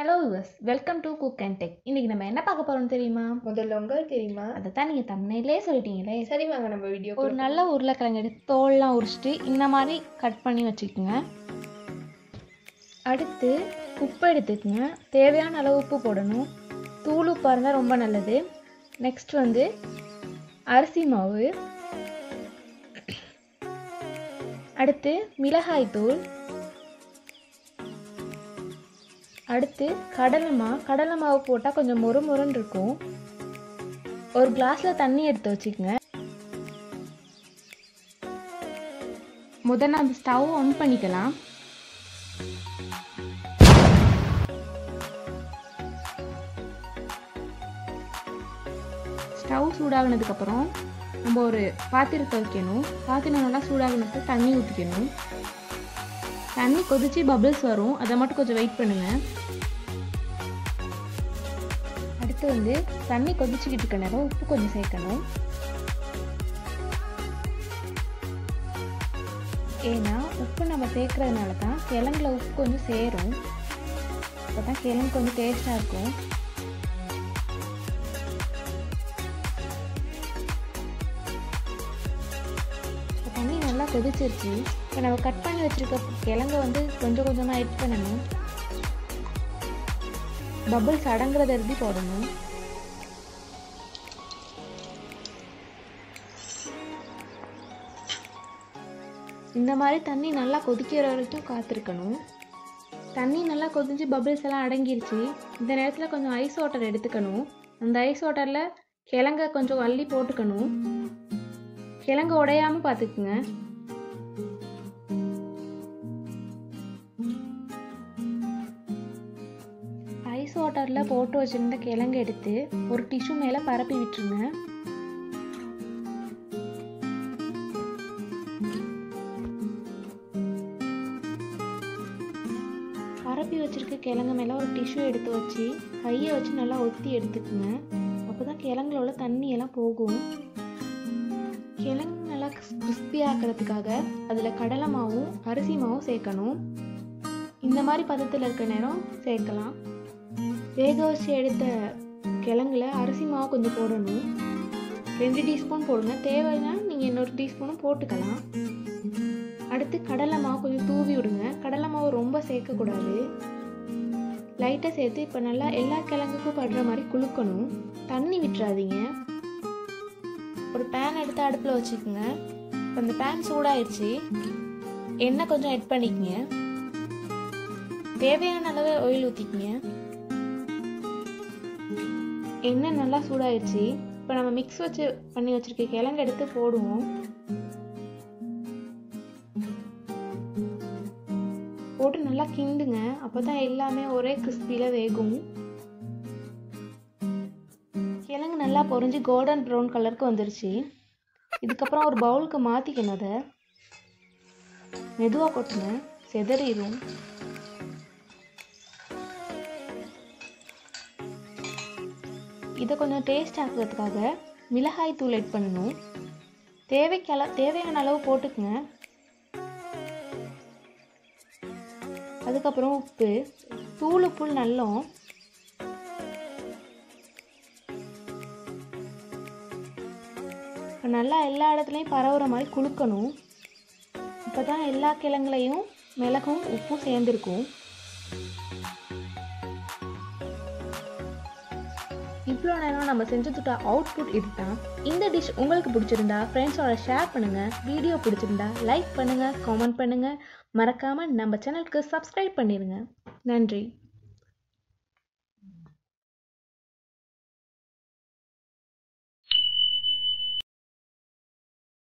hello yours welcome to cook and tech இன்றைக்கி நம்ம என்ன பார்க்க போகிறோம் தெரியுமா முதல்ல உங்களுக்கு தெரியுமா அதை தான் நீங்கள் தமிழ்லேயே சொல்லிட்டீங்களே சரி வாங்க நம்ம வீடியோ ஒரு நல்ல உருளைக்கிழங்கு எடுத்து தோல்லாம் உரிச்சிட்டு இந்த மாதிரி கட் பண்ணி வச்சுக்கோங்க அடுத்து உப்பு எடுத்துக்கோங்க தேவையான அளவு உப்பு போடணும் தூள் உப்பாக இருந்தால் ரொம்ப நல்லது நெக்ஸ்ட் வந்து அரிசி மாவு அடுத்து மிளகாய் தூள் அடுத்து கடலை மாவு கடலை மாவு போட்டால் கொஞ்சம் மொறு மொறுன்னு இருக்கும் ஒரு கிளாஸில் தண்ணி எடுத்து வச்சுக்கோங்க முதல்ல நம்ம ஸ்டவ் ஆன் பண்ணிக்கலாம் ஸ்டவ் சூடாகினதுக்கப்புறம் நம்ம ஒரு பாத்திரத்தை வைக்கணும் பாத்திரம் நல்லா சூடாகினதுக்கு தண்ணி ஊற்றிக்கணும் தண்ணி கொதிச்சு பபிள்ஸ் வரும் அதை மட்டும் கொஞ்சம் வெயிட் பண்ணுங்கள் அடுத்து வந்து தண்ணி கொதிச்சுக்கிட்டு இருக்க நேரம் உப்பு கொஞ்சம் சேர்க்கணும் ஏன்னா உப்பு நம்ம சேர்க்கறதுனால தான் கிழங்குல உப்பு கொஞ்சம் சேரும் அப்போ தான் கிழங்கு கொஞ்சம் டேஸ்ட்டாக இருக்கும் இப்போ தண்ணி நல்லா கொதிச்சிருச்சு இப்போ நம்ம கட் பண்ணி வச்சுருக்க கிழங்க வந்து கொஞ்சம் கொஞ்சமாக எட் பண்ணணும் பபிள்ஸ் அடங்குறத எழுதி போடணும் இந்த மாதிரி தண்ணி நல்லா கொதிக்கிற வரைக்கும் காத்திருக்கணும் தண்ணி நல்லா கொதிஞ்சு பபிள்ஸ் எல்லாம் அடங்கிருச்சு இந்த நேரத்தில் கொஞ்சம் ஐஸ் வாட்டர் எடுத்துக்கணும் அந்த ஐஸ் வாட்டரில் கிழங்க கொஞ்சம் அள்ளி போட்டுக்கணும் கிழங்கு உடையாமல் பார்த்துக்குங்க ஐஸ் வாட்டரில் போட்டு வச்சுருந்த கிழங்கு எடுத்து ஒரு டிஷ்யூ மேலே பரப்பி விட்டுருங்க பரப்பி வச்சுருக்க கிழங்கு மேலே ஒரு டிஷ்யூ எடுத்து வச்சு கையை வச்சு நல்லா ஒத்தி எடுத்துக்குங்க அப்போ தான் கிழங்குல உள்ள தண்ணி எல்லாம் போகும் கிழங்கு நல்லா கிறிஸ்பி ஆக்கிறதுக்காக அதில் கடலை மாவும் அரிசி மாவும் சேர்க்கணும் இந்த மாதிரி பதத்தில் இருக்க நேரம் சேர்க்கலாம் வேக வச்சு எடுத்த கிழங்குல அரிசி மாவு கொஞ்சம் போடணும் ரெண்டு டீஸ்பூன் போடுங்க தேவைன்னா நீங்கள் இன்னொரு டீஸ்பூனும் போட்டுக்கலாம் அடுத்து கடலை மாவு கொஞ்சம் தூவி விடுங்க கடலை மாவு ரொம்ப சேர்க்கக்கூடாது லைட்டாக சேர்த்து இப்போ நல்லா எல்லா கிழங்குக்கும் படுற மாதிரி குலுக்கணும் தண்ணி விட்டுறாதீங்க ஒரு பேன் எடுத்து அடுப்பில் வச்சுக்கோங்க இப்போ அந்த பேன் சூடாயிடுச்சு எண்ணெய் கொஞ்சம் எட் பண்ணிக்கங்க தேவையான அளவு ஆயில் ஊற்றிக்கங்க எண்ணெய் நல்லா சூடாயிடுச்சு இப்போ நம்ம மிக்ஸ் வச்சு பண்ணி வச்சுருக்க கிழங்கு எடுத்து போடுவோம் போட்டு நல்லா கிண்டுங்க அப்போ தான் எல்லாமே ஒரே கிறிஸ்பியில் வேகும் கிழங்கு நல்லா பொரிஞ்சு கோல்டன் ப்ரௌன் கலருக்கு வந்துருச்சு இதுக்கப்புறம் ஒரு பவுலுக்கு மாற்றிக்கணும் அதை மெதுவாக கொட்டுங்க செதறிடும் இதை கொஞ்சம் டேஸ்ட் ஆக்குறதுக்காக மிளகாய் தூள் எட் பண்ணணும் தேவைக்கு தேவையான அளவு போட்டுக்குங்க அதுக்கப்புறம் உப்பு தூள் உப்பு நல்லோம் நல்லா எல்லா இடத்துலையும் பரவுற மாதிரி குளுக்கணும் இப்போ தான் எல்லா கிழங்குலையும் மிளகும் உப்பும் சேர்ந்துருக்கும் இவ்வளோ நேரம் நம்ம செஞ்சதுட்ட அவுட்புட் இதுதான் இந்த டிஷ் உங்களுக்கு பிடிச்சிருந்தா ஃப்ரெண்ட்ஸோட ஷேர் பண்ணுங்கள் வீடியோ பிடிச்சிருந்தா லைக் பண்ணுங்கள் காமெண்ட் பண்ணுங்கள் மறக்காமல் நம்ம சேனலுக்கு சப்ஸ்கிரைப் பண்ணிடுங்க நன்றி